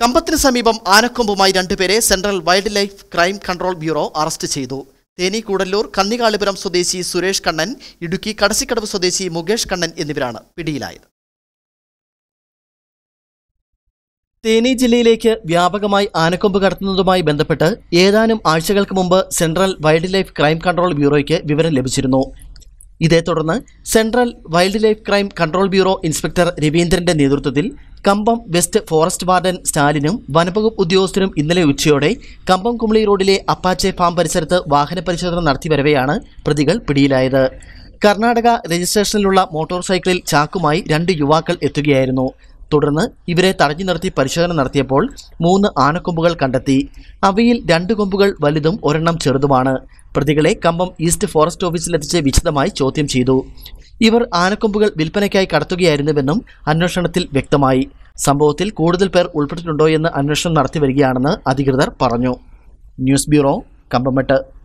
കമ്പത്തിന് സമീപം ആനക്കൊമ്പുമായി രണ്ടുപേരെ central wild life crime control bureau arrest ചെയ്തു തേനി കൂടല്ലൂർ കന്നികാളിപുരം സ്വദേശി സുരേഷ് കണ്ണൻ ഇടുക്കി കടസിക്കടവ് സ്വദേശി മുകേഷ് കണ്ണൻ എന്നിവരാണ് പിടിയിലായത് തേനി ജില്ലയിലേക്ക് വ്യാപകമായി ആനക്കൊമ്പ് കടത്തുന്നതുമായി ബന്ധപ്പെട്ട് ഏതാനും ആഴ്ചകൾക്ക് മുമ്പ് central wild life crime control ബ്യൂറോയ്ക്ക് വിവരം ലഭിച്ചിരുന്നു ഇതേ തുടർന്ന് central wild life crime control bureau inspector രവീന്ദ്രന്റെ നേതൃത്വത്തിൽ കമ്പം വെസ്റ്റ് ഫോറസ്റ്റ് വാർഡൻ സ്റ്റാലിനും വനംവകുപ്പ് ഉദ്യോഗസ്ഥരും ഇന്നലെ ഉച്ചയോടെ കമ്പം കുമളി റോഡിലെ അപ്പാച്ചെ ഫാം പരിസരത്ത് വാഹന പരിശോധന നടത്തി വരവെയാണ് പ്രതികൾ പിടിയിലായത് കർണാടക രജിസ്ട്രേഷനിലുള്ള മോട്ടോർ സൈക്കിളിൽ ചാക്കുമായി രണ്ട് യുവാക്കൾ എത്തുകയായിരുന്നു തുടർന്ന് ഇവരെ തടഞ്ഞു നിർത്തി പരിശോധന നടത്തിയപ്പോൾ മൂന്ന് ആനക്കൊമ്പുകൾ കണ്ടെത്തി അവയിൽ രണ്ട് കൊമ്പുകൾ വലുതും ഒരെണ്ണം ചെറുതുമാണ് പ്രതികളെ കമ്പം ഈസ്റ്റ് ഫോറസ്റ്റ് ഓഫീസിലെത്തിച്ച് വിശദമായി ചോദ്യം ചെയ്തു ഇവർ ആനക്കൊമ്പുകൾ വിൽപ്പനയ്ക്കായി കടത്തുകയായിരുന്നുവെന്നും അന്വേഷണത്തിൽ വ്യക്തമായി സംഭവത്തിൽ കൂടുതൽ പേർ ഉൾപ്പെട്ടിട്ടുണ്ടോ എന്ന് അന്വേഷണം നടത്തി വരികയാണെന്ന് അധികൃതർ പറഞ്ഞു ന്യൂസ് ബ്യൂറോ കമ്പമെട്ട്